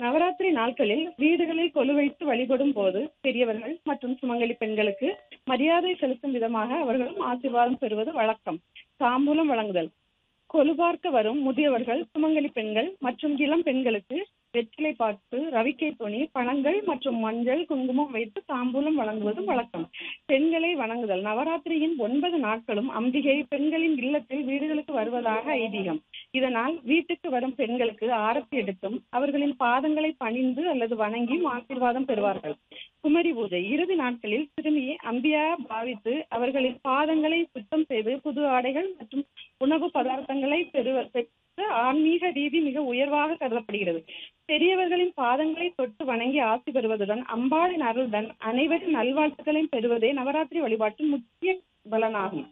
நவராத்திரி நாட்களில் வீடுகளில் கொலு வைத்து வழிபடும் போது பெரியவர்கள் மற்றும் சுமங்கலி பெண்களுக்கு மரியாதை செலுத்தும் விதமாக அவர்களும் ஆசீர்வாதம் பெறுவது வழக்கம் தாம்பூலம் வழங்குதல் கொலு பார்க்க வரும் முதியவர்கள் சுமங்கலி பெண்கள் மற்றும் இளம் பெண்களுக்கு வெற்றிலை பாக்கு ரவிக்கை துணி பழங்கள் மற்றும் மஞ்சள் குங்குமம் வைத்து தாம்பூலம் வழங்குவதும் வழக்கம் பெண்களை வணங்குதல் நவராத்திரியின் ஒன்பது நாட்களும் அம்பிகை பெண்களின் இல்லத்தில் வீடுகளுக்கு வருவதாக ஐதீகம் இதனால் வீட்டுக்கு வரும் பெண்களுக்கு ஆரத்தி எடுத்தும் அவர்களின் பாதங்களை பணிந்து அல்லது வணங்கியும் ஆசீர்வாதம் பெறுவார்கள் குமரி பூஜை இறுதி நாட்களில் திரும்பியை அம்பியா பாவித்து அவர்களின் பாதங்களை சுத்தம் செய்து புது ஆடைகள் மற்றும் உணவு பதார்த்தங்களை பெறுவ பெற்று ஆன்மீக ரீதி மிக உயர்வாக கருதப்படுகிறது பெரியவர்களின் பாதங்களை தொட்டு வணங்கி ஆசி பெறுவதுடன் அம்பாளின் அருளுடன் அனைவரின் நல்வாழ்த்துக்களையும் பெறுவதே நவராத்திரி வழிபாட்டின் முக்கிய பலனாகும்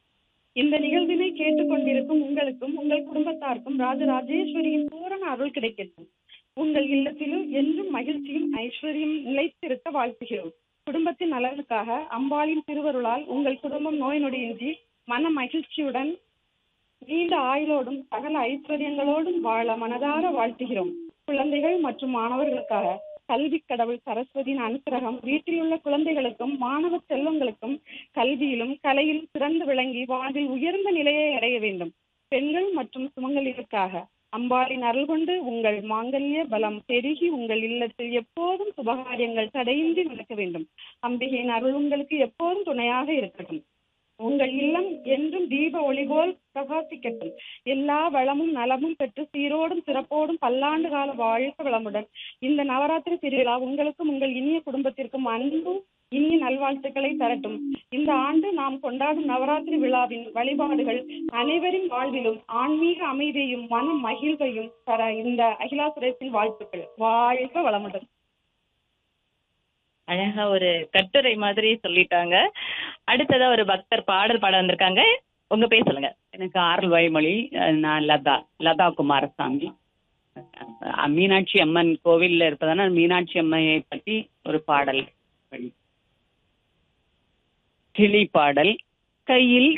இந்த நிகழ்வினை கேட்டுக்கொண்டிருக்கும் உங்களுக்கும் உங்கள் குடும்பத்தாருக்கும் ராஜராஜேஸ்வரியின் பூரண அருள் கிடைக்கட்டும் உங்கள் இல்லத்திலும் என்றும் மகிழ்ச்சியும் ஐஸ்வர்யம் நிலைத்திருக்க வாழ்த்துகிறோம் குடும்பத்தின் நலனுக்காக அம்பாளின் திருவருளால் உங்கள் குடும்பம் நோய் நொடியின்றி மன மகிழ்ச்சியுடன் நீண்ட ஆயுளோடும் சகல ஐஸ்வர்யங்களோடும் வாழ மனதார வாழ்த்துகிறோம் குழந்தைகள் மற்றும் மாணவர்களுக்காக கல்வி கடவுள் சரஸ்வதியின் அனுக்கிரகம் வீட்டில் உள்ள குழந்தைகளுக்கும் மாணவ செல்வங்களுக்கும் கல்வியிலும் கலையிலும் சிறந்து விளங்கி வாழ்வில் உயர்ந்த நிலையை அடைய வேண்டும் பெண்கள் மற்றும் சுமங்கலிகளுக்காக அம்பாளின் அருள் கொண்டு உங்கள் மாங்கல்ய பலம் பெருகி உங்கள் இல்லத்தில் எப்போதும் சுபகாரியங்கள் தடையின்றி நடக்க வேண்டும் அம்பிகையின் அருள் உங்களுக்கு எப்போதும் துணையாக இருக்கட்டும் உங்கள் இல்லம் என்றும் தீப ஒளி போல் பிரகாசிக்கட்டும் எல்லா வளமும் நலமும் பெற்று சீரோடும் சிறப்போடும் பல்லாண்டு கால வாழ்க்க வளமுடன் இந்த நவராத்திரி திருவிழா உங்களுக்கும் உங்கள் இனிய குடும்பத்திற்கும் அன்பும் இனிய நல்வாழ்த்துக்களை தரட்டும் இந்த ஆண்டு நாம் கொண்டாடும் நவராத்திரி விழாவின் வழிபாடுகள் அனைவரின் வாழ்விலும் ஆன்மீக அமைதியையும் மன மகிழ்வையும் தர இந்த அகிலாசுரத்தின் வாழ்த்துக்கள் வாழ்க வளமுடன் அழகா ஒரு கட்டுரை மாதிரி சொல்லிட்டாங்க அடுத்ததா ஒரு பக்தர் பாடல் பாட வந்திருக்காங்க உங்க பேர் சொல்லுங்க எனக்கு ஆரல் வாய்மொழி அஹ் நான் லதா லதா குமாரசாமி அஹ் மீனாட்சி அம்மன் கோவில்ல இருப்பதான மீனாட்சி அம்மையை பற்றி ஒரு பாடல் படி. கிளி பாடல் கையில்